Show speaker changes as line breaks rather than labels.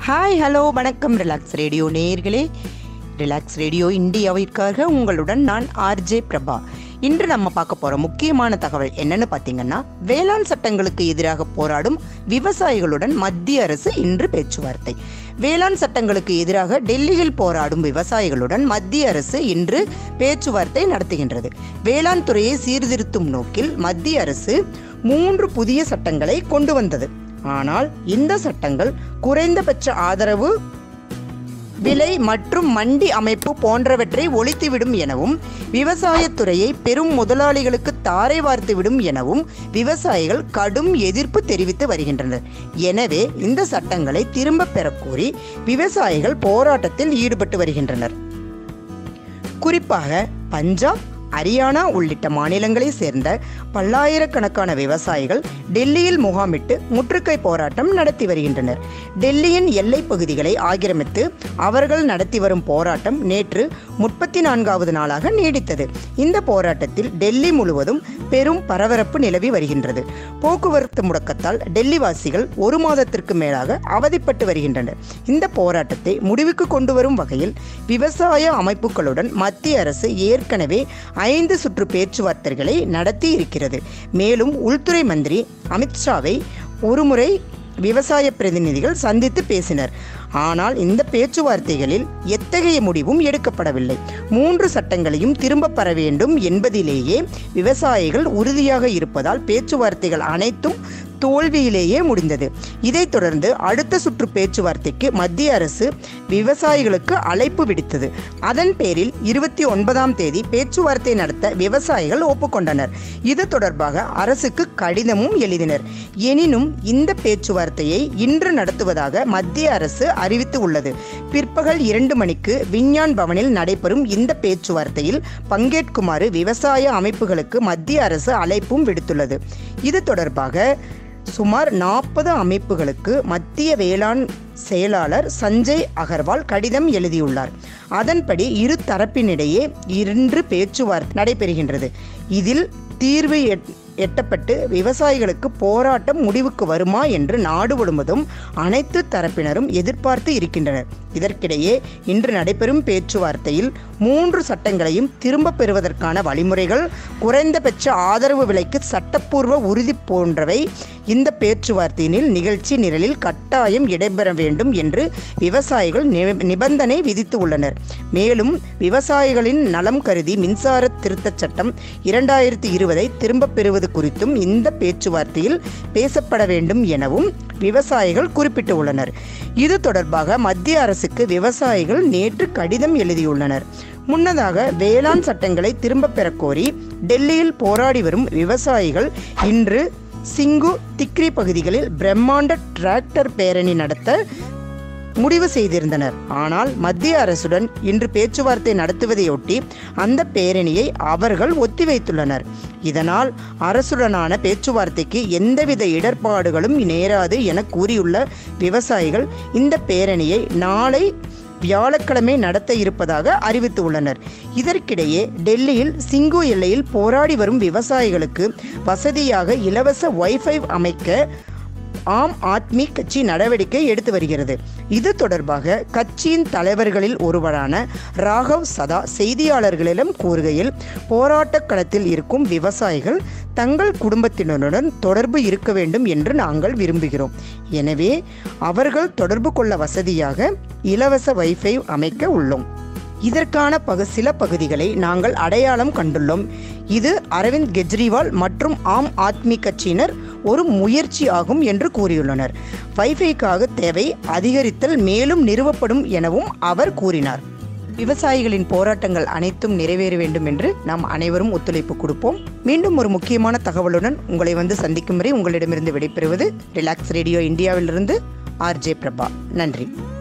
hi hello வணக்கம் relax radio நேயர்களே relax radio இந்தியாவிற்காக உங்களுடன் நான் ஆர்ஜே பிரபா இன்று நம்ம பார்க்க போற முக்கியமான தகவல் என்னன்னு பார்த்தீங்கன்னா வேளாண் சட்டங்களுக்கு எதிராக போராடும் விவசாயிகளுடன் மத்திய அரசு இன்று பேச்சுவார்த்தை வேளாண் சட்டங்களுக்கு எதிராக டெல்லியில் போராடும் விவசாயிகளுடன் மத்திய அரசு இன்று பேச்சுவார்த்தை நடத்துகின்றது வேளாண் துறையை சீர்திருத்தும் நோக்கில் மத்திய அரசு மூன்று புதிய சட்டங்களை கொண்டு வந்தது ஆனால் இந்த சட்டங்கள் குறைந்தபட்ச ஆதரவு விலை மற்றும் மண்டி அமைப்பு போன்றவற்றை ஒழித்துவிடும் எனவும் விவசாயத்துறையை பெரும் முதலாளிகளுக்கு தாரை வார்த்துவிடும் எனவும் விவசாயிகள் கடும் எதிர்ப்பு தெரிவித்து வருகின்றனர் எனவே இந்த சட்டங்களை திரும்பப் பெறக் கோரி விவசாயிகள் போராட்டத்தில் ஈடுபட்டு வருகின்றனர் குறிப்பாக பஞ்சாப் ஹரியானா உள்ளிட்ட மாநிலங்களைச் சேர்ந்த பல்லாயிரக்கணக்கான விவசாயிகள் டெல்லியில் முகாமிட்டு முற்றுகை போராட்டம் நடத்தி வருகின்றனர் டெல்லியின் எல்லைப் பகுதிகளை ஆக்கிரமித்து அவர்கள் நடத்தி வரும் போராட்டம் நேற்று முப்பத்தி நான்காவது நாளாக நீடித்தது இந்த போராட்டத்தில் டெல்லி முழுவதும் பெரும் பரபரப்பு நிலவி வருகின்றது போக்குவரத்து முடக்கத்தால் டெல்லிவாசிகள் ஒரு மாதத்திற்கு மேலாக அவதிப்பட்டு வருகின்றனர் இந்த போராட்டத்தை முடிவுக்கு கொண்டு வரும் வகையில் விவசாய அமைப்புகளுடன் மத்திய அரசு ஏற்கனவே ஐந்து சுற்று பேச்சுவார்த்தைகளை நடத்தி இருக்கிறது மேலும் உள்துறை மந்திரி அமித்ஷாவை ஒருமுறை விவசாய பிரதிநிதிகள் சந்தித்து பேசினர் ஆனால் இந்த பேச்சுவார்த்தைகளில் எத்தகைய முடிவும் எடுக்கப்படவில்லை மூன்று சட்டங்களையும் திரும்பப் பெற வேண்டும் என்பதிலேயே விவசாயிகள் உறுதியாக இருப்பதால் பேச்சுவார்த்தைகள் அனைத்தும் தோல்வியிலேயே முடிந்தது இதைத் தொடர்ந்து அடுத்த சுற்று பேச்சுவார்த்தைக்கு மத்திய அரசு விவசாயிகளுக்கு அழைப்பு விடுத்தது அதன் பேரில் இருபத்தி ஒன்பதாம் தேதி பேச்சுவார்த்தை நடத்த விவசாயிகள் ஒப்புக்கொண்டனர் இது தொடர்பாக அரசுக்கு கடிதமும் எழுதினர் எனினும் இந்த பேச்சுவார்த்தையை இன்று நடத்துவதாக மத்திய அரசு அறிவித்து உள்ளது பிற்பகல் இரண்டு மணிக்கு விஞ்ஞான் பவனில் நடைபெறும் இந்த பேச்சுவார்த்தையில் பங்கேற்குமாறு விவசாய அமைப்புகளுக்கு மத்திய அரசு அழைப்பும் விடுத்துள்ளது இது தொடர்பாக சுமார் நாற்பது அமைப்புகளுக்கு மத்திய வேளாண் செயலாளர் சஞ்சய் அகர்வால் கடிதம் எழுதியுள்ளார் அதன்படி இரு தரப்பினிடையே இன்று பேச்சுவார்த்தை நடைபெறுகின்றது இதில் தீர்வு எட்- எட்டப்பட்டு விவசாயிகளுக்கு போராட்டம் முடிவுக்கு வருமா என்று நாடு முழுவதும் அனைத்து தரப்பினரும் எதிர்பார்த்து இருக்கின்றனர் இதற்கிடையே இன்று நடைபெறும் பேச்சுவார்த்தையில் மூன்று சட்டங்களையும் திரும்பப் பெறுவதற்கான வழிமுறைகள் குறைந்தபட்ச ஆதரவு விலைக்கு சட்டப்பூர்வ உறுதி போன்றவை இந்த பேச்சுவார்த்தையினில் நிகழ்ச்சி நிரலில் கட்டாயம் இடம்பெற வேண்டும் என்று விவசாயிகள் நி- நிபந்தனை விதித்து உள்ளனர் மேலும் விவசாயிகளின் நலம் கருதி மின்சார திருத்தச் சட்டம் இரண்டாயிரத்தி இருபதை திரும்பப் பெறுவது குறித்தும் இந்த பேச்சுவார்த்தையில் பேசப்பட வேண்டும் எனவும் விவசாயிகள் குறிப்பிட்டுள்ளனர் இது தொடர்பாக மத்திய அரசுக்கு விவசாயிகள் நேற்று கடிதம் எழுதியுள்ளனர் முன்னதாக வேளாண் சட்டங்களை திரும்பப் பெறக் கோரி டெல்லியில் போராடி வரும் விவசாயிகள் இன்று சிங்கு திக்ரி பகுதிகளில் பிரம்மாண்ட டிராக்டர் பேரணி நடத்த முடிவு செய்திருந்தனர் ஆனால் மத்திய அரசுடன் இன்று பேச்சுவார்த்தை நடத்துவதையொட்டி அந்த பேரணியை அவர்கள் ஒத்திவைத்துள்ளனர் இதனால் அரசுடனான பேச்சுவார்த்தைக்கு எந்தவித இடர்பாடுகளும் நேராது என கூறியுள்ள விவசாயிகள் இந்த பேரணியை நாளை வியாழக்கிழமை நடத்த இருப்பதாக அறிவித்துள்ளனர் இதற்கிடையே டெல்லியில் சிங்கு எல்லையில் போராடி வரும் விவசாயிகளுக்கு வசதியாக இலவச வைஃபை அமைக்க ஆம் ஆத்மி கட்சி நடவடிக்கை எடுத்து வருகிறது இது தொடர்பாக கட்சியின் தலைவர்களில் ஒருவரான ராகவ் சதா செய்தியாளர்களிடம் கூறுகையில் போராட்டக் களத்தில் இருக்கும் விவசாயிகள் தங்கள் குடும்பத்தினருடன் தொடர்பு இருக்க வேண்டும் என்று நாங்கள் விரும்புகிறோம் எனவே அவர்கள் தொடர்பு கொள்ள வசதியாக இலவச வைஃபை அமைக்க உள்ளோம் இதற்கான பகு சில பகுதிகளை நாங்கள் அடையாளம் கண்டுள்ளோம் இது அரவிந்த் கெஜ்ரிவால் மற்றும் ஆம் ஆத்மி கட்சியினர் ஒரு முயற்சி ஆகும் என்று கூறியுள்ளனர் வைஃபைக்காக தேவை அதிகரித்தல் மேலும் நிறுவப்படும் எனவும் அவர் கூறினார் விவசாயிகளின் போராட்டங்கள் அனைத்தும் நிறைவேற வேண்டும் என்று நாம் அனைவரும் ஒத்துழைப்பு கொடுப்போம் மீண்டும் ஒரு முக்கியமான தகவலுடன் உங்களை வந்து சந்திக்கும் வரை உங்களிடமிருந்து விடைபெறுவது ரிலாக்ஸ் ரேடியோ இந்தியாவிலிருந்து ஆர்ஜே பிரபா நன்றி